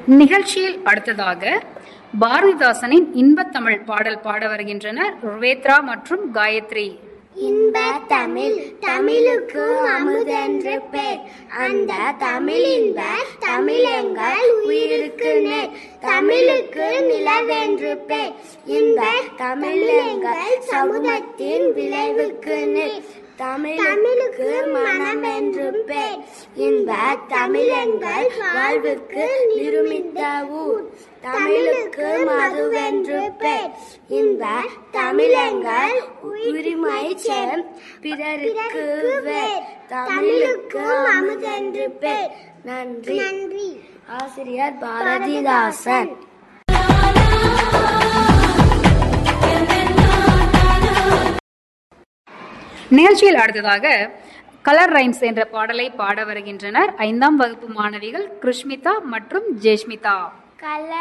நிகழ்ச்சியில் அடுத்ததாக பாரதிதாசனின் இன்பத்தமிழ் பாடல் பாட வருகின்றனர் ருவேத்ரா மற்றும் காயத்ரி இன்ப தமிழ் தமிழுக்கு அமுதென்று பேர் அந்த தமிழ் இன்ப தமிழெங்கள் உயிருக்கு நேர் தமிழுக்கு நிலவென்று பேர் இன்ப தமிழெங்கள் சமூகத்தின் விளைவுக்கு நேர் தமிழுக்கு மனம் என்று பேர் இன்ப தமிழெங்கள் வாழ்வுக்கு நிருமித்த ஊர் தமிழுக்கு மதுவென்று பேர் இன்ப தமிழெங்கள் உரிமை செம் பிறருக்கு வேர் தமிழுக்கு அமுதென்று பேர் நன்றி நன்றி ஆசிரியர் பாரதிதாசன் நிகழ்ச்சியில் அடுத்ததாக கலர் ரைம்ஸ் என்ற பாடலை பாட வருகின்றனர் ஐந்தாம் வகுப்பு மாணவிகள் கிருஷ்மிதா மற்றும் ஜெஷ்மிதா கல